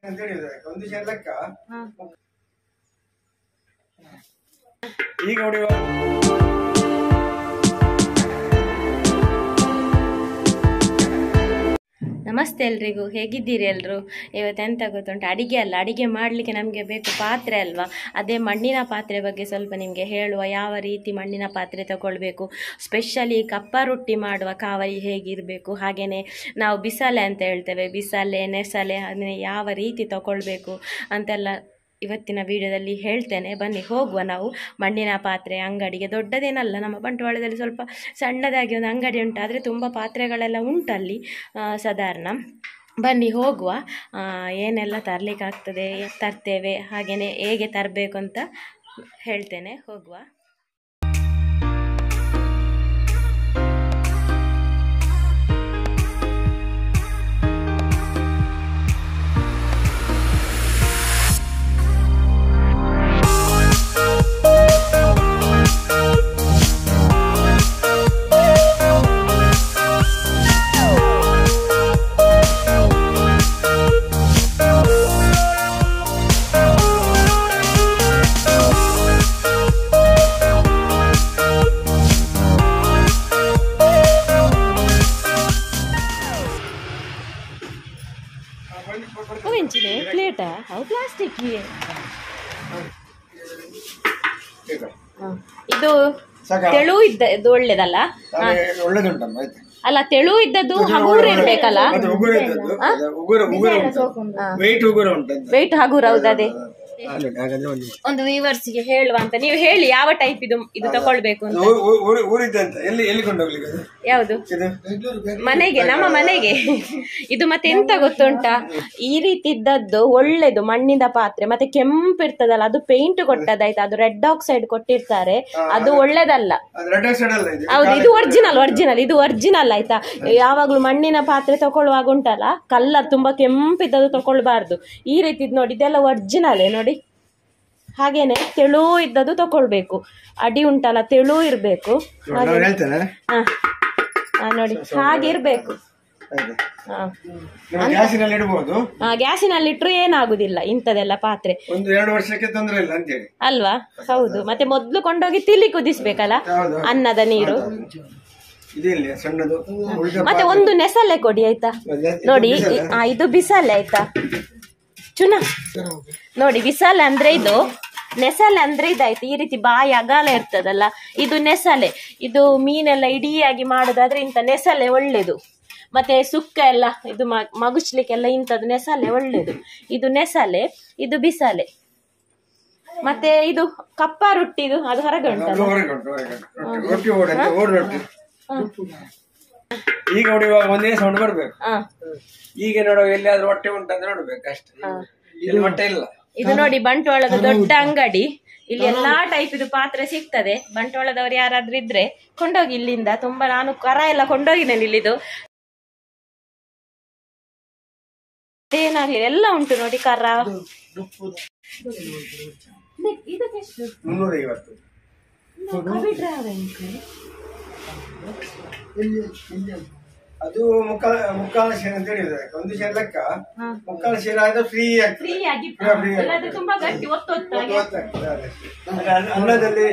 ಅಂತ ಹೇಳಿದ್ರೆ ಒಂದು ಶೇರ್ ಲೆಕ್ಕ ಈಗ ಹೊಡೆಯುವ ನಮಸ್ತೆ ಎಲ್ರಿಗೂ ಹೇಗಿದ್ದೀರಿ ಎಲ್ಲರೂ ಇವತ್ತು ಎಂತ ಗೊತ್ತುಂಟು ಅಡಿಗೆ ಅಲ್ಲ ಅಡಿಗೆ ಮಾಡಲಿಕ್ಕೆ ನಮಗೆ ಬೇಕು ಪಾತ್ರೆ ಅಲ್ವಾ ಅದೇ ಮಣ್ಣಿನ ಪಾತ್ರೆ ಬಗ್ಗೆ ಸ್ವಲ್ಪ ನಿಮಗೆ ಹೇಳುವ ಯಾವ ರೀತಿ ಮಣ್ಣಿನ ಪಾತ್ರೆ ತಗೊಳ್ಬೇಕು ಸ್ಪೆಷಲಿ ಕಪ್ಪ ರೊಟ್ಟಿ ಮಾಡುವ ಕಾವಲಿ ಹೇಗಿರಬೇಕು ಹಾಗೆಯೇ ನಾವು ಬಿಸಾಲೆ ಅಂತ ಹೇಳ್ತೇವೆ ಬಿಸಾಲೆ ನೆಸಲೆ ಅದನ್ನೇ ಯಾವ ರೀತಿ ತಗೊಳ್ಬೇಕು ಅಂತೆಲ್ಲ ಇವತ್ತಿನ ವಿಡಿಯೋದಲ್ಲಿ ಹೇಳ್ತೇನೆ ಬನ್ನಿ ಹೋಗುವ ನಾವು ಮಣ್ಣಿನ ಪಾತ್ರೆ ಅಂಗಡಿಗೆ ದೊಡ್ಡದೇನಲ್ಲ ನಮ್ಮ ಬಂಟ್ವಾಳದಲ್ಲಿ ಸ್ವಲ್ಪ ಸಣ್ಣದಾಗಿ ಒಂದು ಅಂಗಡಿ ಉಂಟು ಆದರೆ ತುಂಬ ಪಾತ್ರೆಗಳೆಲ್ಲ ಉಂಟಲ್ಲಿ ಆ, ಸಾಧಾರಣ ಬನ್ನಿ ಹೋಗುವ ಆ, ಏನೆಲ್ಲ ತರಲಿಕ್ಕಾಗ್ತದೆ ತರ್ತೇವೆ ಹಾಗೆಯೇ ಹೇಗೆ ತರಬೇಕು ಅಂತ ಹೇಳ್ತೇನೆ ಹೋಗುವ ಇಂಚಿದೆ ಪ್ಲೇಟಾ ಅವು ಪ್ಲಾಸ್ಟಿಕ್ ಇದು ಸಾಕ ತೆಳು ಇದ್ದ ಇದು ಒಳ್ಳೇದಲ್ಲ ಒಳ್ಳೇದುಂಟಮ್ಮ ಆಯ್ತು ಅಲ್ಲ ತೆಳು ಇದ್ದದ್ದು ಹಗೂರು ಇರ್ಬೇಕಲ್ಲ ಅದು ಉಗುರ ಇದ್ದದ್ದು ಅದು ಉಗುರ ಉಗುರ ಉಂಟು ವೆಯ್ಟ್ ಉಗುರ ಉಂಟು ವೆಯ್ಟ್ ಹಗೂರು ಹೌದದೇ ಹಾಗಾದ್ರೆ ಒಂದು ಒಂದು ವಿವರ್ಸ್ಗೆ ಹೇಳುವ ಅಂತ ನೀವು ಹೇಳಿ ಯಾವ ಟೈಪ್ ಇದು ಇದು ತಗೊಳ್ಬೇಕು ಅಂತ ಊ- ಊ- ಊರು- ಊರಿದ್ದೆ ಅಂತ ಎಲ್ಲಿ ಎಲ್ಲಿ ಕೊಂಡೋಗ್ಲಿಕ್ಕೆ ಅದು ಯಾವುದು ಇದು ಮನೆಗೆ ನಮ್ಮ ಮನೆಗೆ ಇದು ಮತ್ತೆ ಎಂತ ಗೊತ್ತುಂಟಾ ಈ ರೀತಿ ಇದ್ದದ್ದು ಒಳ್ಳೇದು ಮಣ್ಣಿನ ಪಾತ್ರೆ ಮತ್ತೆ ಕೆಂಪು ಇರ್ತದಲ್ಲ ಅದು ಪೇಂಟ್ ಕೊಟ್ಟದಾಯ್ತು ಅದು ರೆಡ್ ಆಕ್ಸೈಡ್ ಕೊಟ್ಟಿರ್ತಾರೆ ಅದು ಒಳ್ಳೇದಲ್ಲ ಅದು ರೆಡ್ ಸೈಡ್ ಅಲ್ಲ ಇದು ಹೌದು ಇದು ಒರಿಜಿನಲ್ ಒರಿಜಿನಲ್ ಇದು ಒರಿಜಿನಲ್ ಆಯ್ತಾ ಯಾವಾಗ್ಲೂ ಮಣ್ಣಿನ ಪಾತ್ರೆ ತಗೊಳ್ಳುವಾಗ ಉಂಟಲ್ಲ ಕಲ್ಲರ್ ತುಂಬಾ ಕೆಂಪಿದ್ದದು ತಗೊಳ್ಬಾರ್ದು ಈ ರೀತಿ ಇದ್ ನೋಡಿ ಇದೆಲ್ಲ ಒರಿಜಿನಲ್ ನೋಡಿ ಹಾಗೇನೆ ತೆಳು ಇದ್ದದ್ದು ತಗೊಳ್ಬೇಕು ಅಡಿ ಉಂಟಲ್ಲ ತೆಳು ಇರ್ಬೇಕು ನಾನು ಹೇಳ್ತೇನೆ ಹ ಹ, ನೋಡಿ ಹಾಗಿರ್ಬೇಕು ಆಯ್ತು. ಹ ನೀವು ಗ್ಯಾಸಿನಲ್ಲಿ ಇಡ್ಬೋದು ಆ, ಗ್ಯಾಸಿನಲ್ಲಿ ಇಟ್ರು ಏನಾಗುದಿಲ್ಲ ಇಂಥದೆಲ್ಲ ಪಾತ್ರೆ ಒಂದು ಎರಡು ವರ್ಷಕ್ಕೆ ತೊಂದರೆ ಇಲ್ಲ ಅಂತೇಳಿ ಅಲ್ವಾ ಹೌದು ಮತ್ತೆ ಮೊದ್ಲು ಕೊಂಡೋಗಿ ತಿಳಿ ಕುದಿಸ್ಬೇಕಲ್ಲ ಹೌದು ಅನ್ನದ ನೀರು ಇದು ಇಲ್ಲಿ ಸಣ್ಣದು ಉಳಿದ ಮತ್ತೆ ಒಂದು ನೆಸಲೆ ಕೊಡಿ ಆಯ್ತಾ ನೋಡಿ ಇ- ಆ, ಇದು ಬಿಸಾಲೆ ಆಯ್ತಾ ಚುನ ನೋಡಿ ಬಿಸಾಲೆ ಅಂದ್ರೆ ಇದು ನೆಸಲೆ ಅಂದ್ರೆ ಇದಾಯ್ತು ಈ ರೀತಿ ಬಾಯಿ ಅಗಾಲ ಇರ್ತದಲ್ಲ ಇದು ನೆಸಲೆ ಇದು ಮೀನೆಲ್ಲ ಇಡಿಯಾಗಿ ಮಾಡೋದಾದ್ರೆ ಇಂಥ ನೆಸಲೆ ಒಳ್ಳೇದು ಮತ್ತೆ ಸುಕ್ಕ ಎಲ್ಲ ಇದು ಮ- ಮಗುಚ್ಲಿಕ್ಕೆಲ್ಲ ಇಂಥದ್ದು ನೆಸಲೆ ಒಳ್ಳೇದು ಇದು ನೆಸಲೆ ಇದು ಬಿಸಾಲೆ ಮತ್ತೆ ಇದು ಕಪ್ಪ ರೊಟ್ಟಿದು ಅದು ಹೊರಗೆ ಉಂಟಲ್ಲ ಹೊರಗೆ ಉಂಟು ಹೊರಗೆ ಉಂಟು. ರೊಟ್ಟಿ ರೊಟ್ಟಿ ಓಡಂತೆ ಓಡ್ ರೊಟ್ಟಿ ಈಗ ಹೊಡೆಯುವಾಗ ಒಂದೇ ಸೌಂಡ್ ಬರ್ಬೇಕು ಹ ಈಗ ನೋಡುವ ಎಲ್ಲಿಯಾದ್ರೂ ಹೊಟ್ಟೆ ಉಂಟಂತ ನೋಡ್ಬೇಕು ಅಷ್ಟೇ ಇಲ್ಲಿ ಹೊಟ್ಟೆ ಇಲ್ಲ ಇದು ನೋಡಿ ಬಂಟ್ವಾಳದ ದೊಡ್ಡ ಅಂಗಡಿ ಇಲ್ಲಿ ಎಲ್ಲಾ ಟೈಪ್ ಇದು ಪಾತ್ರೆ ಸಿಗ್ತದೆ ಬಂಟ್ವಾಳದವ್ರು ಯಾರಾದ್ರೂ ಇದ್ರೆ ಕೊಂಡೋಗಿ ಇಲ್ಲಿಂದ ತುಂಬಾ ನಾನು ಕರ ಎಲ್ಲ ಕೊಂಡೋಗಿದ್ದೇನೆ ಇಲ್ಲಿದು ಏನಾಗ್ಲಿ ಎಲ್ಲ ಉಂಟು ನೋಡಿ ಕರ ಇದಕ್ಕೆಷ್ಟು ಮುನ್ನೂರ ಐವತ್ತು ಅದು ಮುಕ್ಕಾಲ ಮುಕ್ಕಾಲ ಶೇರ್ ಅಂತ ಹೇಳಿದ್ರೆ ಒಂದು ಶೇರ್ ಲೆಕ್ಕ ಮುಕ್ಕಾಲ ಶೇರ್ ಆದ್ರೆ ಫ್ರೀ ಆಗ್ತದೆ ಫ್ರೀ ಆಗಿ free ಆಗಿ. ಇಲ್ಲಾಂದ್ರೆ ತುಂಬಾ ಗಟ್ಟಿ ಒತ್ತು ಒತ್ತಾಗಿ ಗೊತ್ತಾಗ್ತದೆ ಅದಷ್ಟೇ. ಅಲ್ಲ, ಅನ್ನ- ಅನ್ನದಲ್ಲಿ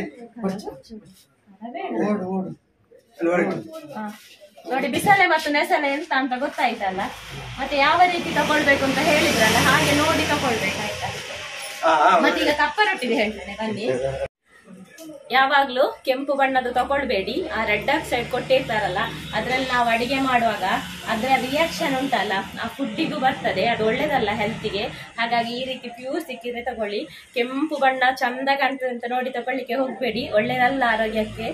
ನೋಡಿ. ಹ. ನೋಡಿ ಬಿಸಲೆ ಮತ್ತು ನೆಸಲೆ ಎಂತ ಅಂತ ಗೊತ್ತಾಯ್ತಲ್ಲ ಮತ್ತೆ ಯಾವ ರೀತಿ ತಗೊಳ್ಬೇಕು ಅಂತ ಹೇಳಿದ್ರಲ್ಲ ಹಾಗೆ ನೋಡಿ ತಗೊಳ್ಬೇಕಾಯ್ತಾ ಆ, ಆ, ಮತ್ತೆ ಈಗ ಕಪ್ಪ ರೊಟ್ಟಿಗೆ ಹೇಳ್ತೇನೆ ಬನ್ನಿ ಯಾವಾಗ್ಲೂ ಕೆಂಪು ಬಣ್ಣದ್ದು ತಗೊಳ್ಬೇಡಿ ಆ ರೆಡ್ ಆಕ್ಸೈಡ್ ಕೊಟ್ಟಿರ್ತಾರಲ್ಲ ಅದ್ರಲ್ಲಿ ನಾವು ಅಡಿಗೆ ಮಾಡುವಾಗ ಅದರ ರಿಯಾಕ್ಷನ್ ಉಂಟಲ್ಲ ಆ ಫುಡ್ಡಿಗೂ ಬರ್ತದೆ ಅದು ಒಳ್ಳೇದಲ್ಲ ಹೆಲ್ತಿಗೆ ಹಾಗಾಗಿ ಈ ರೀತಿ ಪ್ಯೂರ್ ಸಿಕ್ಕಿದ್ರೆ ತಗೊಳ್ಳಿ ಕೆಂಪು ಬಣ್ಣ ಚಂದ ಕಾಣ್ತದೆ ಅಂತ ನೋಡಿ ತಗೊಳ್ಳಿಕ್ಕೆ ಹೋಗ್ಬೇಡಿ ಒಳ್ಳೇದಲ್ಲ ಆರೋಗ್ಯಕ್ಕೆ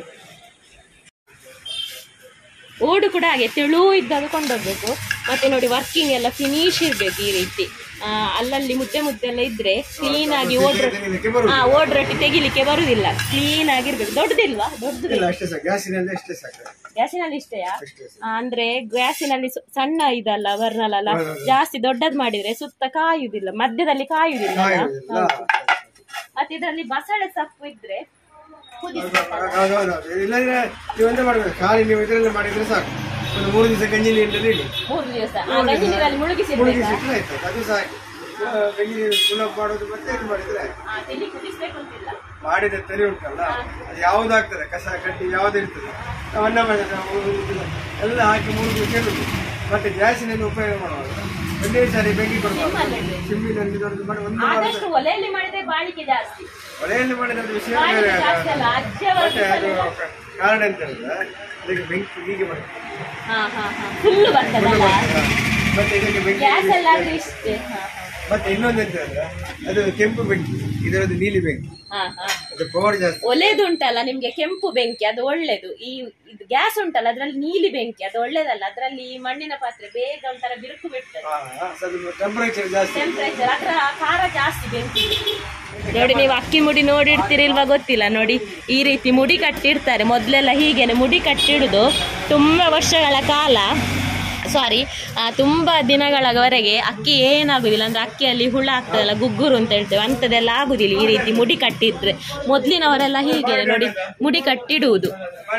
ಓಡು ಕೂಡ ಹಾಗೆ ತೆಳು ಇದ್ದಾಗ ಕೊಂಡೋಗ್ಬೇಕು ಮತ್ತೆ ನೋಡಿ ವರ್ಕಿಂಗ್ ಎಲ್ಲ ಫಿನಿಶ್ ಇರ್ಬೇಕು ಈ ರೀತಿ ಆ, ಅಲ್ಲಲ್ಲಿ ಮುದ್ದೆ ಮುದ್ದೆ ಎಲ್ಲ ಇದ್ರೆ ಕ್ಲೀನ್ ಆಗಿ ಓಡ್ ರೊಟ್ಟಿ ತೆಗಿಲಿಕ್ಕೆ ಬರುದು. ಹಾ ಓಡ್ ರೊಟ್ಟಿ ತೆಗಿಲಿಕ್ಕೆ ಬರುದಿಲ್ಲ ಕ್ಲೀನ್ ಆಗಿರ್ಬೇಕು ದೊಡ್ಡದಿಲ್ವಾ ದೊಡ್ಡದು ಇಲ್ಲ ಅಷ್ಟೇ ಸಾಕು ಗ್ಯಾಸಿನಲ್ಲಿ ಅಷ್ಟೇ ಸಾಕು ಗ್ಯಾಸಿನಲ್ಲಿ ಇಷ್ಟೆಯಾ ಅಷ್ಟೇ ಆ, ಅಂದ್ರೆ ಗ್ಯಾಸಿನಲ್ಲಿ ಸು- ಸಣ್ಣ ಇದಲ್ಲ ಬರ್ನಲ್ ಅಲ್ಲ ಜಾಸ್ತಿ ದೊಡ್ಡದ್ ಮಾಡಿದ್ರೆ ಸುತ್ತ ಕಾಯುದಿಲ್ಲ ಮಧ್ಯದಲ್ಲಿ ಕಾಯುದಿಲ್ಲ ಅಲ್ಲ? ಕಾಯುವುದಿಲ್ಲ. ಮತ್ತೆ ಇದರಲ್ಲಿ ಬಸಳೆ ಸೊಪ್ಪು ಇದ್ರೆ ಕುದಿಸ್ಬೇಕಲ್ಲ ಹೌದು, ಹೌದು, ಹೌದು. ಇಲ್ಲಾಂದ್ರೆ ನೀವು ಎಂತ ಮಾಡ್ಬೇಕು ಖಾಲಿ ನೀವು ಇದರಲ್ಲಿ ಮಾಡಿದ್ರೆ ಸಾಕು ಒಂದು ಮೂರು ದಿವಸ ಗಂಜಿ ನೀರಲ್ಲಿ ಇಡಿ ಮೂರು ದಿವಸ ಆ ಗಂಜಿ ನೀರಲ್ಲಿ ಮುಳುಗಿಸಿರ್ಬೇಕಾ ಮುಳುಗಿಸಿಟ್ರೆ ಆಯ್ತು ಅದು ಸಾಕು ಬೆಂಕಿ ಸುಲಭ ಮಾಡೋದು ಮತ್ತೆ ಇದು ಮಾಡಿದ್ರೆ ಆ, ತಿಳಿ ಕುದಿಸ್ಬೇಕು ಅಂತಿಲ್ಲ ಮಾಡಿದ ತಲೆ ಉಂಟಲ್ಲ ಅದು ಯಾವ್ದಾಗ್ತದೆ ಕಸ ಕಡ್ಡಿ ಯಾವ್ದು ಇರ್ತದೆ ನಾವು ಅನ್ನ ಮಾಡಿದ ಎಲ್ಲ ಹಾಕಿ ಮೂರು ಕೇಳುದು ಮತ್ತೆ ಗ್ಯಾಸಿನಲ್ಲಿ ಉಪಯೋಗ ಮಾಡುವಾಗ ಒಂದೇ ಸಾರಿ ಬೆಂಕಿ ಕೊಡಬಾರ್ದು ಸಿಮ್ಮಿನಲ್ಲಿ ದೊಡ್ಡದು ಮಾಡಿ ಒಂದು ವಾರ ಆದಷ್ಟು ಒಲೆಯಲ್ಲಿ ಮಾಡಿದ್ರೆ ಬಾಳಿಕೆ ಜಾಸ್ತಿ ಒಲೆಯಲ್ಲಿ ಮಾಡಿದ ವಿಷಯ ಬಾಳಿಕೆ ಬೇರೆ ಜಾಸ್ತಿ ಅಲ್ಲ ಅಜ್ಜವರ ಮತ್ತೆ ಅದು ಕಾರಣ ಎಂತ ಹೇಳಿದ್ರೆ ಇದಕ್ಕೆ ಬೆಂಕಿ ಹೀಗೆ ಬರ್ತದೆ ಹಾ ಹಾ ಹಾ ಫುಲ್ಲು ಬರ್ತದಲ್ಲ ಮತ್ತೆ ಇದಕ್ಕೆ ಬೆಂಕಿ ಗ್ಯಾಸ್ ಎಲ್ಲ ಆದ್ರೂ ಇಷ್ಟೇ ಹಾ ಮತ್ತೆ ಇನ್ನೊಂದು ಎಂತ ಹೇಳಿದ್ರೆ ಅದು ಕೆಂಪು ಬೆಂಕಿ ಇದರದ್ದು ನೀಲಿ ಬೆಂಕಿ ಹಾ ಹಾ ಅದು ಪವರ್ ಜಾಸ್ತಿ ಒಲೆದು ಉಂಟಲ್ಲ ನಿಮ್ಗೆ ಕೆಂಪು ಬೆಂಕಿ ಅದು ಒಳ್ಳೇದು ಈ ಇದು ಗ್ಯಾಸ್ ಉಂಟಲ್ಲ ಅದ್ರಲ್ಲಿ ನೀಲಿ ಬೆಂಕಿ ಅದು ಒಳ್ಳೇದಲ್ಲ ಅದ್ರಲ್ಲಿ ಈ ಮಣ್ಣಿನ ಪಾತ್ರೆ ಬೇಗ ಒಂಥರ ಬಿರುಕು ಬಿಡ್ತದೆ ಟೆಂಪರೇಚರ್ ಜಾಸ್ತಿ ಟೆಂಪರೇಚರ್ ಅದ್ರ ಖಾರ ಜಾಸ್ತಿ ಬೆಂಕಿ ನೋಡಿ ನೀವು ಅಕ್ಕಿ ಮುಡಿ ನೋಡಿರ್ತೀರಿಲ್ವಾ ಗೊತ್ತಿಲ್ಲ ನೋಡಿ ಈ ರೀತಿ ಮುಡಿ ಕಟ್ಟಿರ್ತಾರೆ ಮೊದಲೆಲ್ಲ ಹೀಗೇನೆ ಮುಡಿ ಕಟ್ಟಿಡುದು ತುಂಬ ವರ್ಷಗಳ ಕಾಲ ಸಾರಿ ತುಂಬ ದಿನಗಳವರೆಗೆ ಅಕ್ಕಿ ಏನಾಗುದಿಲ್ಲ ಅಂದ್ರೆ ಅಕ್ಕಿಯಲ್ಲಿ ಹುಳ ಆಗ್ತದಲ್ಲ ಗುಗ್ಗುರು ಅಂತ ಹೇಳ್ತೇವೆ ಅಂಥದ್ದೆಲ್ಲ ಆಗುದಿಲ್ಲ ಈ ರೀತಿ ಮುಡಿ ಕಟ್ಟಿದ್ರೆ ಮೊದಲಿನವರೆಲ್ಲ ಹೀಗೇನೆ ನೋಡಿ ಮುಡಿ ಕಟ್ಟಿಡುವುದು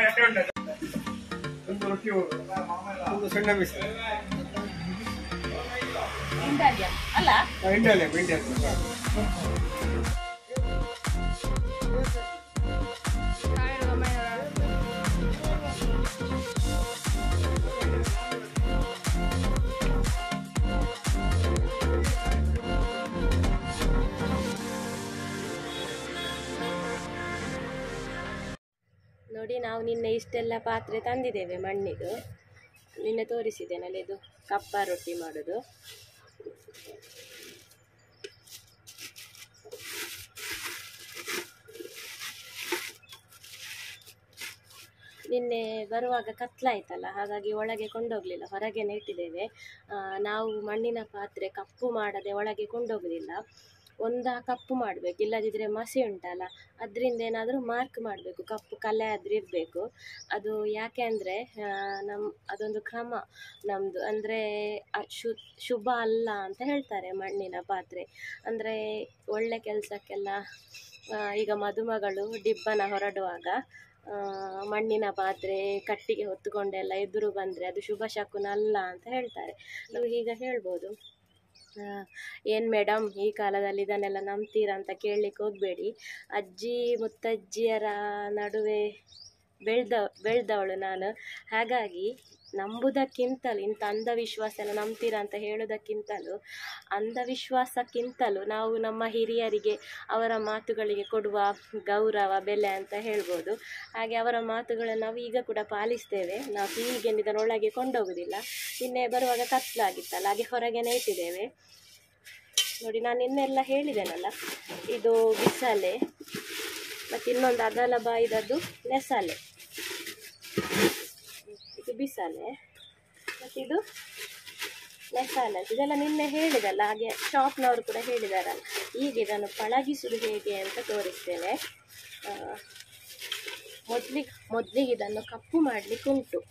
ಒಂದು ರೊಟ್ಟಿ ಹೋಗುದು ಒಂದು ಸಣ್ಣ ಮಿಸ್ ಅಲ್ಲ ಇಂಡಲೆ ಇಂಡಿಯಾ ನೋಡಿ ನಾವು ನಿನ್ನೆ ಇಷ್ಟೆಲ್ಲ ಪಾತ್ರೆ ತಂದಿದ್ದೇವೆ ಮಣ್ಣಿದು ನಿನ್ನೆ ತೋರಿಸಿದ್ದೇನಲ್ಲ ಇದು ಕಪ್ಪ ರೊಟ್ಟಿ ಮಾಡೋದು ನಿನ್ನೆ ಬರುವಾಗ ಕತ್ಲಾಯ್ತಲ್ಲ ಹಾಗಾಗಿ ಒಳಗೆ ಕೊಂಡೋಗ್ಲಿಲ್ಲ ಹೊರಗೆನೆ ಇಟ್ಟಿದ್ದೇವೆ ಆ, ನಾವು ಮಣ್ಣಿನ ಪಾತ್ರೆ ಕಪ್ಪು ಮಾಡದೆ ಒಳಗೆ ಕೊಂಡೋಗುದಿಲ್ಲ ಒಂದ ಕಪ್ಪು ಮಾಡಬೇಕು ಇಲ್ಲದಿದ್ದರೆ ಮಸಿ ಉಂಟಲ್ಲ ಅದರಿಂದ ಏನಾದರೂ ಮಾರ್ಕ್ ಮಾಡಬೇಕು ಕಪ್ಪು ಕಲೆ ಆದ್ರೂ ಇರಬೇಕು ಅದು ಯಾಕೆ ಅಂದರೆ ನಮ್ಮ ಅದೊಂದು ಕ್ರಮ ನಮ್ಮದು ಅಂದರೆ ಶು ಶುಭ ಅಲ್ಲ ಅಂತ ಹೇಳ್ತಾರೆ ಮಣ್ಣಿನ ಪಾತ್ರೆ ಅಂದರೆ ಒಳ್ಳೆ ಕೆಲಸಕ್ಕೆಲ್ಲ ಈಗ ಮದುಮಗಳು ಡಿಬ್ಬನ ಹೊರಡುವಾಗ ಆ, ಮಣ್ಣಿನ ಪಾತ್ರೆ ಕಟ್ಟಿಗೆ ಹೊತ್ತುಕೊಂಡೆಲ್ಲ ಎದುರು ಬಂದರೆ ಅದು ಶುಭ ಶಕುನ ಅಲ್ಲ ಅಂತ ಹೇಳ್ತಾರೆ ನಾವು ಈಗ ಹೇಳ್ಬೋದು ಏನು ಮೇಡಮ್ ಈ ಕಾಲದಲ್ಲಿ ಇದನ್ನೆಲ್ಲ ನಂಬ್ತೀರಾ ಅಂತ ಕೇಳಲಿಕ್ಕೆ ಹೋಗಬೇಡಿ ಅಜ್ಜಿ ಮುತ್ತಜ್ಜಿಯರ ನಡುವೆ ಬೆಳೆದ ಬೆಳೆದವಳು ನಾನು ಹಾಗಾಗಿ ನಂಬುದಕ್ಕಿಂತಲೂ ಇಂಥ ಅಂಧವಿಶ್ವಾಸ ಎಲ್ಲ ನಂಬ್ತೀರಾ ಅಂತ ಹೇಳೋದಕ್ಕಿಂತಲೂ ಅಂಧವಿಶ್ವಾಸಕ್ಕಿಂತಲೂ ನಾವು ನಮ್ಮ ಹಿರಿಯರಿಗೆ ಅವರ ಮಾತುಗಳಿಗೆ ಕೊಡುವ ಗೌರವ ಬೆಲೆ ಅಂತ ಹೇಳ್ಬೋದು ಹಾಗೆ ಅವರ ಮಾತುಗಳನ್ನು ನಾವು ಈಗ ಕೂಡ ಪಾಲಿಸ್ತೇವೆ ನಾವು ಹೀಗೆ ಇದರೊಳಗೆ ಕೊಂಡೋಗೋದಿಲ್ಲ ನಿನ್ನೆ ಬರುವಾಗ ಕತ್ಲಾಗಿತ್ತಲ್ಲ ಹಾಗೆ ಹೊರಗೆನೇ ಇಟ್ಟಿದ್ದೇವೆ ನೋಡಿ ನಾನು ನಿನ್ನೆಲ್ಲ ಹೇಳಿದ್ದೇನಲ್ಲ ಇದು ಬಿಸಾಲೆ ಮತ್ತು ಇನ್ನೊಂದು ಅಗಲ ಬಾಯಿದದ್ದು ನೆಸಾಲೆ ಇದು ಬಿಸಾಲೆ ಮತ್ತು ಇದು ನೆಸಾಲೆ ಅಂತ ಇದೆಲ್ಲ ನಿನ್ನೆ ಹೇಳಿದಲ್ಲ ಹಾಗೆ ಶಾಪ್ನವರು ಕೂಡ ಹೇಳಿದಾರಲ್ಲ ಈಗ ಇದನ್ನು ಪಳಗಿಸುವುದು ಹೇಗೆ ಅಂತ ತೋರಿಸ್ತೇನೆ ಮೊದಲಿಗೆ ಮೊದಲಿಗೆ ಇದನ್ನು ಕಪ್ಪು ಮಾಡಲಿಕ್ಕೆ ಉಂಟು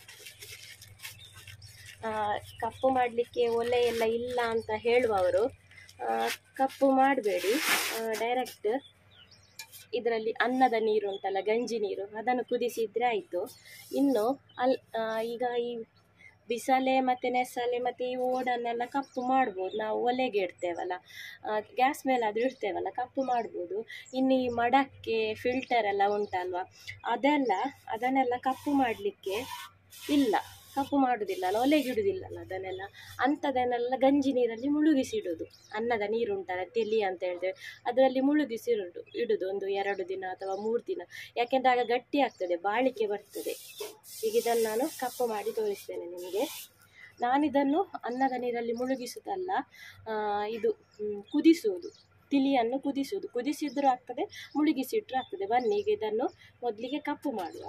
ಆ, ಕಪ್ಪು ಮಾಡಲಿಕ್ಕೆ ಒಲೆ ಎಲ್ಲ ಇಲ್ಲ ಅಂತ ಹೇಳುವವರು ಆ, ಕಪ್ಪು ಮಾಡಬೇಡಿ ಡೈರೆಕ್ಟ್ ಇದರಲ್ಲಿ ಅನ್ನದ ನೀರು ಉಂಟಲ್ಲ ಗಂಜಿ ನೀರು ಅದನ್ನು ಕುದಿಸಿದ್ರೆ ಆಯಿತು ಇನ್ನು ಅಲ್ ಆ, ಈಗ ಈ ಬಿಸಾಲೆ ಮತ್ತು ನೆಸಾಲೆ ಮತ್ತು ಈ ಓಡನ್ನೆಲ್ಲ ಕಪ್ಪು ಮಾಡ್ಬೋದು ನಾವು ಒಲೆಗೆ ಇಡ್ತೇವಲ್ಲ ಗ್ಯಾಸ್ ಮೇಲೆ ಆದರೂ ಇಡ್ತೇವಲ್ಲ ಕಪ್ಪು ಮಾಡ್ಬೋದು ಇನ್ನು ಈ ಮಡಕ್ಕೆ ಫಿಲ್ಟರ್ ಎಲ್ಲ ಉಂಟಲ್ವ ಅದೆಲ್ಲ ಅದನ್ನೆಲ್ಲ ಕಪ್ಪು ಮಾಡಲಿಕ್ಕೆ ಇಲ್ಲ ಕಪ್ಪು ಮಾಡೋದಿಲ್ಲ ಅಲ್ಲ ಒಲೆಗೆ ಇಡುವುದಿಲ್ಲಲ್ಲ ಅದನ್ನೆಲ್ಲ ಅಂಥದನ್ನೆಲ್ಲ ಗಂಜಿ ನೀರಲ್ಲಿ ಮುಳುಗಿಸಿಡುದು ಅನ್ನದ ನೀರು ಉಂಟಲ್ಲ ತೆಲಿ ಅಂತ ಹೇಳ್ತೇವೆ ಅದರಲ್ಲಿ ಮುಳುಗಿಸಿಡುದು ಇಡುದು ಒಂದು ಎರಡು ದಿನ ಅಥವಾ ಮೂರು ದಿನ ಯಾಕೆಂದರೆ ಆಗ ಗಟ್ಟಿ ಆಗ್ತದೆ ಬಾಳಿಕೆ ಬರ್ತದೆ ಈಗ ಇದನ್ನು ನಾನು ಕಪ್ಪು ಮಾಡಿ ತೋರಿಸ್ತೇನೆ ನಿಮಗೆ ನಾನಿದನ್ನು ಅನ್ನದ ನೀರಲ್ಲಿ ಮುಳುಗಿಸುವುದಲ್ಲ ಆ, ಇದು ಮ್, ಕುದಿಸುವುದು ತಿಳಿಯನ್ನು ಕುದಿಸುವುದು ಕುದಿಸಿದ್ರೂ ಆಗ್ತದೆ ಮುಳುಗಿಸಿಟ್ರೂ ಆಗ್ತದೆ ಬನ್ನಿ ಈಗ ಇದನ್ನು ಮೊದಲಿಗೆ ಕಪ್ಪು ಮಾಡುವ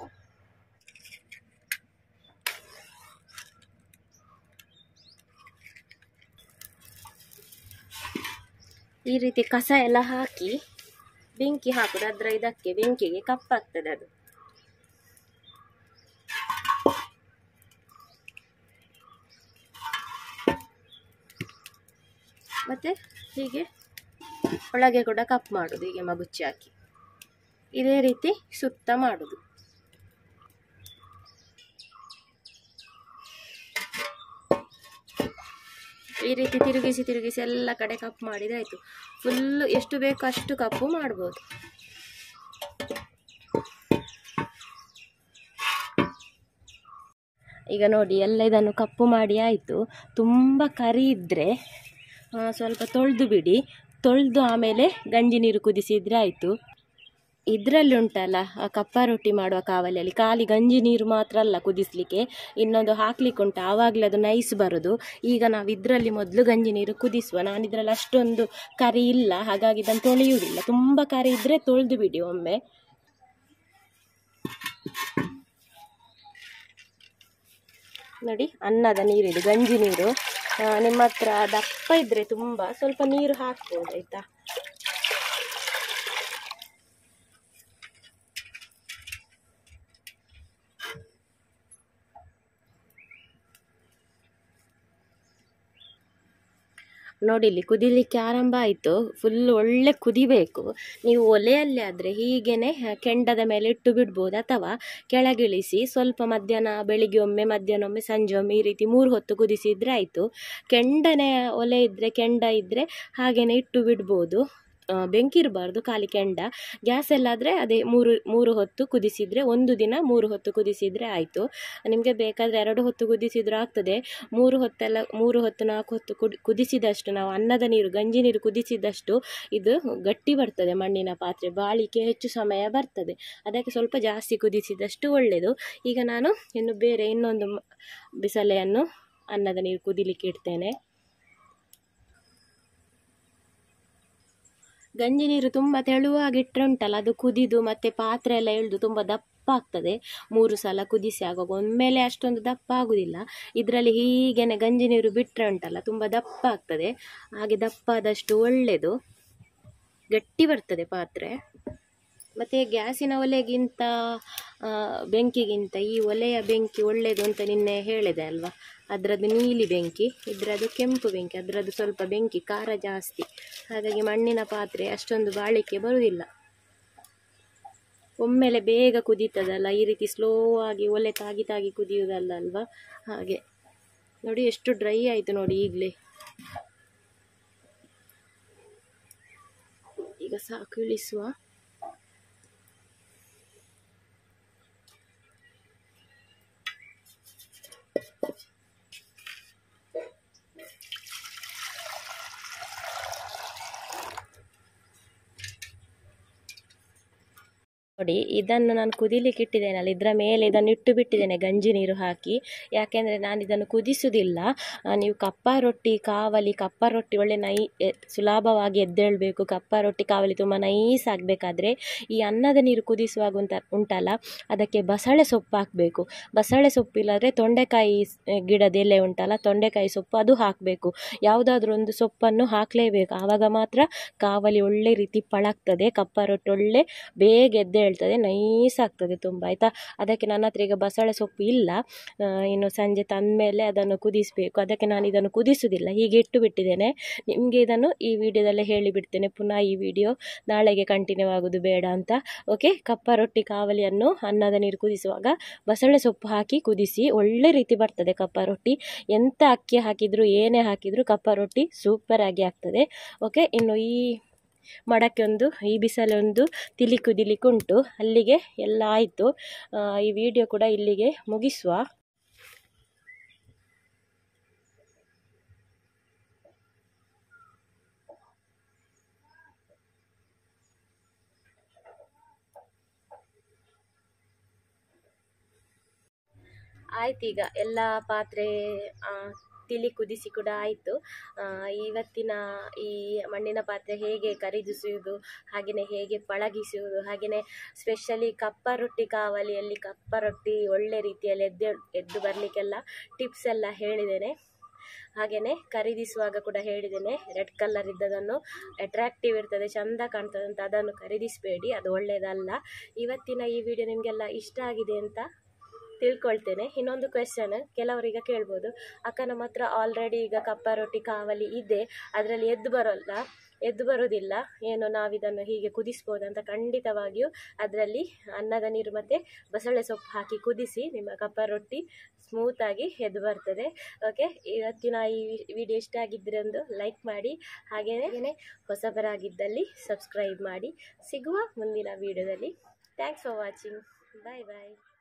ಈ ರೀತಿ ಕಸ ಎಲ್ಲ ಹಾಕಿ ಬೆಂಕಿ ಹಾಕುದು ಅದರ ಇದಕ್ಕೆ ಬೆಂಕಿಗೆ ಕಪ್ಪಾಗ್ತದೆ ಅದು ಮತ್ತೆ ಹೀಗೆ ಒಳಗೆ ಕೂಡ ಕಪ್ ಮಾಡುದು ಹೀಗೆ ಮಗುಚಿ ಹಾಕಿ ಇದೇ ರೀತಿ ಸುತ್ತ ಮಾಡುದು ಈ ರೀತಿ ತಿರುಗಿಸಿ ತಿರುಗಿಸಿ ಎಲ್ಲ ಕಡೆ ಕಪ್ಪು ಮಾಡಿದ್ರೆ ಆಯಿತು ಫುಲ್ಲು ಎಷ್ಟು ಬೇಕೋ ಅಷ್ಟು ಕಪ್ಪು ಮಾಡ್ಬೋದು ಈಗ ನೋಡಿ ಎಲ್ಲ ಇದನ್ನು ಕಪ್ಪು ಮಾಡಿ ಆಯಿತು ತುಂಬ ಕರಿ ಇದ್ದರೆ ಸ್ವಲ್ಪ ತೊಳೆದು ಬಿಡಿ ತೊಳೆದು ಆಮೇಲೆ ಗಂಜಿ ನೀರು ಕುದಿಸಿದರೆ ಆಯಿತು ಇದರಲ್ಲಿ ಉಂಟಲ್ಲ ಆ ಕಪ್ಪ ರೊಟ್ಟಿ ಮಾಡುವ ಕಾವಲಿಯಲ್ಲಿ ಖಾಲಿ ಗಂಜಿ ನೀರು ಮಾತ್ರ ಅಲ್ಲ ಕುದಿಸ್ಲಿಕ್ಕೆ ಇನ್ನೊಂದು ಹಾಕ್ಲಿಕ್ಕೆ ಉಂಟು ಆವಾಗಲೇ ಅದು ನೈಸ್ ಬರೋದು ಈಗ ನಾವು ಇದರಲ್ಲಿ ಮೊದಲು ಗಂಜಿ ನೀರು ಕುದಿಸುವ ನಾನು ಇದರಲ್ಲಿ ಅಷ್ಟೊಂದು ಕರಿ ಇಲ್ಲ ಹಾಗಾಗಿ ಇದನ್ನು ತೊಳೆಯುವುದಿಲ್ಲ ತುಂಬ ಕರಿ ಇದ್ದರೆ ತೊಳೆದು ಬಿಡಿ ಒಮ್ಮೆ ನೋಡಿ ಅನ್ನದ ನೀರಿದು ಗಂಜಿ ನೀರು ಆ, ನಿಮ್ಮ ಹತ್ರ ದಪ್ಪ ಇದ್ದರೆ ತುಂಬ ಸ್ವಲ್ಪ ನೀರು ಹಾಕ್ಬೋದು ಆಯಿತಾ ನೋಡಿ ಇಲ್ಲಿ ಕುದಿಲಿಕ್ಕೆ ಆರಂಭ ಆಯಿತು ಫುಲ್ ಒಳ್ಳೆ ಕುದಿಬೇಕು ನೀವು ಒಲೆಯಲ್ಲಿ ಆದರೆ ಹೀಗೇನೆ ಕೆಂಡದ ಮೇಲೆ ಇಟ್ಟು ಬಿಡ್ಬೋದು ಅಥವಾ ಕೆಳಗಿಳಿಸಿ ಸ್ವಲ್ಪ ಮಧ್ಯಾಹ್ನ ಬೆಳಿಗ್ಗೆ ಒಮ್ಮೆ ಮಧ್ಯಾಹ್ನ ಒಮ್ಮೆ ಸಂಜೆ ಒಮ್ಮೆ ಈ ರೀತಿ ಮೂರು ಹೊತ್ತು ಕುದಿಸಿದರೆ ಆಯಿತು ಕೆಂಡನೆ ಒಲೆ ಇದ್ದರೆ ಕೆಂಡ ಇದ್ದರೆ ಹಾಗೇನೆ ಇಟ್ಟು ಬಿಡ್ಬೋದು ಆ, ಬೆಂಕಿ ಇರಬಾರ್ದು ಖಾಲಿ ಕೆಂಡ ಗ್ಯಾಸ್ ಎಲ್ಲಾದರೆ ಅದೇ ಮೂರು ಮೂರು ಹೊತ್ತು ಕುದಿಸಿದರೆ ಒಂದು ದಿನ ಮೂರು ಹೊತ್ತು ಕುದಿಸಿದರೆ ಆಯಿತು ನಿಮಗೆ ಬೇಕಾದರೆ ಎರಡು ಹೊತ್ತು ಕುದಿಸಿದರೂ ಆಗ್ತದೆ ಮೂರು ಹೊತ್ತೆಲ್ಲ ಮೂರು ಹೊತ್ತು ನಾಲ್ಕು ಹೊತ್ತು ಕುಡಿ ಕುದಿಸಿದಷ್ಟು ನಾವು ಅನ್ನದ ನೀರು ಗಂಜಿ ನೀರು ಕುದಿಸಿದಷ್ಟು ಇದು ಗಟ್ಟಿ ಬರ್ತದೆ ಮಣ್ಣಿನ ಪಾತ್ರೆ ಬಾಳಿಕೆ ಹೆಚ್ಚು ಸಮಯ ಬರ್ತದೆ ಅದಕ್ಕೆ ಸ್ವಲ್ಪ ಜಾಸ್ತಿ ಕುದಿಸಿದಷ್ಟು ಒಳ್ಳೆಯದು ಈಗ ನಾನು ಇನ್ನು ಬೇರೆ ಇನ್ನೊಂದು ಮ- ಬಿಸಲೆಯನ್ನು ಅನ್ನದ ನೀರು ಕುದಿಲಿಕ್ಕೆ ಇಡ್ತೇನೆ ಗಂಜಿ ನೀರು ತುಂಬ ತೆಳುವಾಗಿಟ್ಟರೆ ಉಂಟಲ್ಲ ಅದು ಕುದಿದು ಮತ್ತೆ ಪಾತ್ರೆ ಎಲ್ಲ ಎಳೆದು ತುಂಬ ದಪ್ಪ ಆಗ್ತದೆ ಮೂರು ಸಲ ಕುದಿಸಿ ಆಗುವಾಗ ಒಮ್ಮೆಲೆ ಅಷ್ಟೊಂದು ದಪ್ಪ ಆಗುದಿಲ್ಲ ಇದರಲ್ಲಿ ಹೀಗೇನೆ ಗಂಜಿ ನೀರು ಬಿಟ್ಟರೆ ಉಂಟಲ್ಲ ತುಂಬ ದಪ್ಪ ಆಗ್ತದೆ ಹಾಗೆ ದಪ್ಪ ಆದಷ್ಟು ಒಳ್ಳೆಯದು ಗಟ್ಟಿ ಬರ್ತದೆ ಪಾತ್ರೆ ಮತ್ತು ಗ್ಯಾಸಿನ ಒಲೆಗಿಂತ ಆ, ಬೆಂಕಿಗಿಂತ ಈ ಒಲೆಯ ಬೆಂಕಿ ಒಳ್ಳೆಯದು ಅಂತ ನಿನ್ನೆ ಹೇಳಿದೆ ಅಲ್ವಾ ಅದರದ್ದು ನೀಲಿ ಬೆಂಕಿ ಇದರದ್ದು ಕೆಂಪು ಬೆಂಕಿ ಅದರದ್ದು ಸ್ವಲ್ಪ ಬೆಂಕಿ ಖಾರ ಜಾಸ್ತಿ ಹಾಗಾಗಿ ಮಣ್ಣಿನ ಪಾತ್ರೆ ಅಷ್ಟೊಂದು ಬಾಳಿಕೆ ಬರುವುದಿಲ್ಲ ಒಮ್ಮೆಲೆ ಬೇಗ ಕುದೀತದಲ್ಲ ಈ ರೀತಿ ಸ್ಲೋ ಆಗಿ ಒಲೆ ತಾಗಿ ತಾಗಿ ಕುದಿಯುವುದಲ್ಲ ಅಲ್ವಾ ಹಾಗೆ ನೋಡಿ ಎಷ್ಟು ಡ್ರೈ ಆಯಿತು ನೋಡಿ ಈಗಲೇ ಈಗ ಸಾಕು ಇಳಿಸುವ ನೋಡಿ ಇದನ್ನು ನಾನು ಕುದಿಲಿಕ್ಕೆ ಇಟ್ಟಿದ್ದೇನಲ್ಲ ಇದರ ಮೇಲೆ ಇದನ್ನು ಇಟ್ಟು ಬಿಟ್ಟಿದ್ದೇನೆ ಗಂಜಿ ನೀರು ಹಾಕಿ ಯಾಕೆಂದರೆ ನಾನು ಇದನ್ನು ಕುದಿಸುವುದಿಲ್ಲ ಆ, ನೀವು ಕಪ್ಪ ರೊಟ್ಟಿ ಕಾವಲಿ ಕಪ್ಪ ರೊಟ್ಟಿ ಒಳ್ಳೆ ನೈ ಎ- ಸುಲಭವಾಗಿ ಎದ್ದೇಳಬೇಕು ಕಪ್ಪ ರೊಟ್ಟಿ ಕಾವಲಿ ತುಂಬ ನೈಸ್ ಆಗಬೇಕಾದ್ರೆ ಈ ಅನ್ನದ ನೀರು ಕುದಿಸುವಾಗ ಉಂಟ ಉಂಟಲ್ಲ ಅದಕ್ಕೆ ಬಸಳೆ ಸೊಪ್ಪು ಹಾಕಬೇಕು ಬಸಳೆ ಸೊಪ್ಪು ಇಲ್ಲಾಂದರೆ ತೊಂಡೆಕಾಯಿ ಸ್- ಗಿಡದ ಎಲೆ ಉಂಟಲ್ಲ ತೊಂಡೆಕಾಯಿ ಸೊಪ್ಪು ಅದು ಹಾಕಬೇಕು ಯಾವುದಾದ್ರೂ ಒಂದು ಸೊಪ್ಪನ್ನು ಹಾಕಲೇಬೇಕು ಆವಾಗ ಮಾತ್ರ ಕಾವಲಿ ಒಳ್ಳೆ ರೀತಿ ಪಳಗ್ತದೆ ಕಪ್ಪ ರೊಟ್ಟಿ ಒಳ್ಳೆ ಬೇಗ ಎದ್ದೆ ಹೇಳ್ತದೆ ನೈಸ್ ಆಗ್ತದೆ ತುಂಬ ಆಯಿತಾ ಅದಕ್ಕೆ ನನ್ನ ಹತ್ರ ಈಗ ಬಸಳೆ ಸೊಪ್ಪು ಇಲ್ಲ ಆ, ಇನ್ನು ಸಂಜೆ ತಂದಮೇಲೆ ಅದನ್ನು ಕುದಿಸಬೇಕು ಅದಕ್ಕೆ ನಾನು ಇದನ್ನು ಕುದಿಸುವುದಿಲ್ಲ ಹೀಗೆ ಇಟ್ಟು ಬಿಟ್ಟಿದ್ದೇನೆ ನಿಮಗೆ ಇದನ್ನು ಈ ವಿಡಿಯೋದಲ್ಲೇ ಹೇಳಿಬಿಡ್ತೇನೆ ಪುನಃ ಈ ವಿಡಿಯೋ ನಾಳೆಗೆ ಕಂಟಿನ್ಯೂ ಆಗೋದು ಬೇಡ ಅಂತ ಓಕೆ ಕಪ್ಪ ರೊಟ್ಟಿ ಕಾವಲಿಯನ್ನು ಅನ್ನದ ನೀರು ಕುದಿಸುವಾಗ ಬಸಳೆ ಸೊಪ್ಪು ಹಾಕಿ ಕುದಿಸಿ ಒಳ್ಳೆ ರೀತಿ ಬರ್ತದೆ ಕಪ್ಪ ರೊಟ್ಟಿ ಎಂಥ ಅಕ್ಕಿ ಹಾಕಿದರೂ ಏನೇ ಹಾಕಿದರೂ ಕಪ್ಪ ರೊಟ್ಟಿ ಸೂಪರ್ ಆಗಿ ಆಗ್ತದೆ ಓಕೆ ಇನ್ನು ಈ ಮಡಕ್ಕೆ ಒಂದು ಈ ಬಿಸಲೆ ಒಂದು ತಿಳಿ ಕುದಿಲಿಕ್ಕೆ ಉಂಟು ಅಲ್ಲಿಗೆ ಎಲ್ಲ ಆಯಿತು ಈ ವಿಡಿಯೋ ಕೂಡ ಇಲ್ಲಿಗೆ ಮುಗಿಸುವ ಆಯ್ತು ಈಗ ಎಲ್ಲ ಪಾತ್ರೆ ಆ, ತಿಳಿ ಕುದಿಸಿ ಕೂಡ ಆಯಿತು ಇವತ್ತಿನ ಈ ಮಣ್ಣಿನ ಪಾತ್ರೆ ಹೇಗೆ ಖರೀದಿಸುವುದು ಹಾಗೆಯೇ ಹೇಗೆ ಪಳಗಿಸುವುದು ಹಾಗೆಯೇ ಸ್ಪೆಷಲಿ ಕಪ್ಪ ರೊಟ್ಟಿ ಕಾವಲಿಯಲ್ಲಿ ಕಪ್ಪ ರೊಟ್ಟಿ ಒಳ್ಳೆ ರೀತಿಯಲ್ಲಿ ಎದ್ದು ಎದ್ದು ಬರಲಿಕ್ಕೆಲ್ಲ ಟಿಪ್ಸ್ ಎಲ್ಲ ಹೇಳಿದ್ದೇನೆ ಹಾಗೆಯೇ ಖರೀದಿಸುವಾಗ ಕೂಡ ಹೇಳಿದ್ದೇನೆ ರೆಡ್ ಕಲರ್ ಇದ್ದದನ್ನು ಅಟ್ರಾಕ್ಟಿವ್ ಇರ್ತದೆ ಚಂದ ಕಾಣ್ತದೆ ಅಂತ ಅದನ್ನು ಖರೀದಿಸಬೇಡಿ ಅದು ಒಳ್ಳೆಯದಲ್ಲ ಇವತ್ತಿನ ಈ ವಿಡಿಯೋ ನಿಮಗೆಲ್ಲ ಇಷ್ಟ ಆಗಿದೆ ಅಂತ ತಿಳ್ಕೊಳ್ತೇನೆ ಇನ್ನೊಂದು ಕ್ವೆಶನ್ ಕೆಲವರೀಗ ಕೇಳ್ಬೋದು ಅಕ್ಕ ನಮ್ಮ ಹತ್ರ ಆಲ್ರೆಡಿ ಈಗ ಕಪ್ಪ ರೊಟ್ಟಿ ಕಾವಲಿ ಇದೆ ಅದರಲ್ಲಿ ಎದ್ದು ಬರೋಲ್ಲ ಎದ್ದು ಬರೋದಿಲ್ಲ ಏನು ನಾವಿದನ್ನು ಹೀಗೆ ಕುದಿಸ್ಬೋದು ಅಂತ ಖಂಡಿತವಾಗಿಯೂ ಅದರಲ್ಲಿ ಅನ್ನದ ನೀರು ಮತ್ತು ಬಸಳೆ ಸೊಪ್ಪು ಹಾಕಿ ಕುದಿಸಿ ನಿಮ್ಮ ಕಪ್ಪ ರೊಟ್ಟಿ ಸ್ಮೂತಾಗಿ ಎದ್ದು ಬರ್ತದೆ ಓಕೆ ಇವತ್ತಿನ ಈ ವಿಡಿಯೋ ಇಷ್ಟ ಆಗಿದ್ದರೆ ಒಂದು ಲೈಕ್ ಮಾಡಿ ಹಾಗೆಯೇ ಹೊಸಬರಾಗಿದ್ದಲ್ಲಿ ಸಬ್ಸ್ಕ್ರೈಬ್ ಮಾಡಿ ಸಿಗುವ ಮುಂದಿನ ವಿಡಿಯೋದಲ್ಲಿ thanks for watching bye bye